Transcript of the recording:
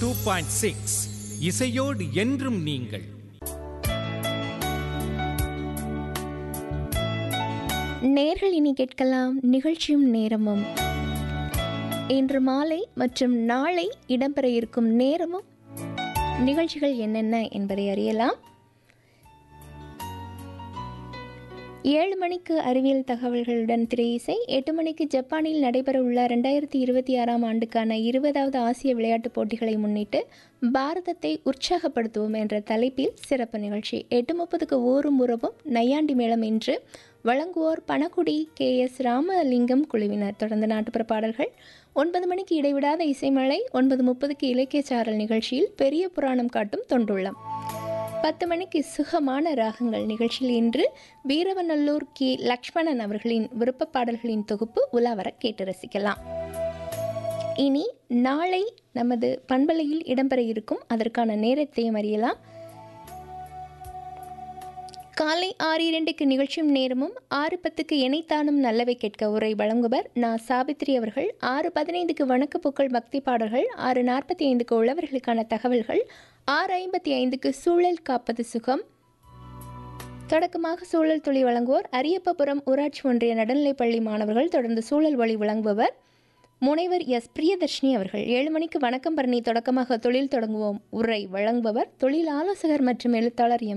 two point six இசையோடு என்றும் நீங்கள் நேர்கள் இனி கேட்கலாம் நிகழ்ச்சியும் நேரமும் இன்று மாலை மற்றும் நாளை இடம்பெற இருக்கும் நேரமும் நிகழ்ச்சிகள் என்னென்ன என்பதை அறியலாம் ஏழு மணிக்கு அறிவியல் தகவல்களுடன் திரை இசை எட்டு மணிக்கு ஜப்பானில் நடைபெறவுள்ள ரெண்டாயிரத்தி இருபத்தி ஆறாம் ஆண்டுக்கான இருபதாவது ஆசிய விளையாட்டுப் போட்டிகளை முன்னிட்டு பாரதத்தை உற்சாகப்படுத்துவோம் என்ற தலைப்பில் சிறப்பு நிகழ்ச்சி எட்டு முப்பதுக்கு ஊரும் உறவும் நையாண்டி மேளம் என்று வழங்குவோர் பணக்குடி கே எஸ் ராமலிங்கம் குழுவினர் தொடர்ந்து நாட்டுப்புற பாடல்கள் ஒன்பது மணிக்கு இடைவிடாத இசைமலை ஒன்பது முப்பதுக்கு இலக்கிய சாரல் நிகழ்ச்சியில் பெரிய புராணம் காட்டும் தொண்டுள்ளம் பத்து மணிக்கு சுகமான ராகங்கள் நிகழ்ச்சியில் இன்று வீரவநல்லூர் கி லக்ஷ்மணன் அவர்களின் விருப்ப பாடல்களின் தொகுப்பு உலாவர கேட்டு ரசிக்கலாம் இனி நாளை நமது பண்பலையில் இடம்பெற இருக்கும் அதற்கான நேரத்தையும் அறியலாம் காலை ஆறு இரண்டுக்கு நிகழ்ச்சியும் நேரமும் ஆறு பத்துக்கு இணைத்தானும் நல்லவை கேட்க உரை வழங்குவர் நான் சாவித்ரி அவர்கள் ஆறு பதினைந்துக்கு வணக்க பூக்கள் பக்தி பாடல்கள் ஆறு நாற்பத்தி ஐந்துக்கு உழவர்களுக்கான தகவல்கள் ஆறு ஐம்பத்தி ஐந்துக்கு சூழல் காப்பது சுகம் தொடக்கமாக சூழல் துளி வழங்குவோர் அரியப்பபுரம் ஊராட்சி ஒன்றிய நடுநிலைப்பள்ளி மாணவர்கள் தொடர்ந்து சூழல் ஒளி வழங்குபவர் முனைவர் எஸ் பிரியதர்ஷினி அவர்கள் ஏழு மணிக்கு வணக்கம் பரணி தொடக்கமாக தொழில் தொடங்குவோம் உரை வழங்குபவர் தொழில் ஆலோசகர் மற்றும் எழுத்தாளர் எம்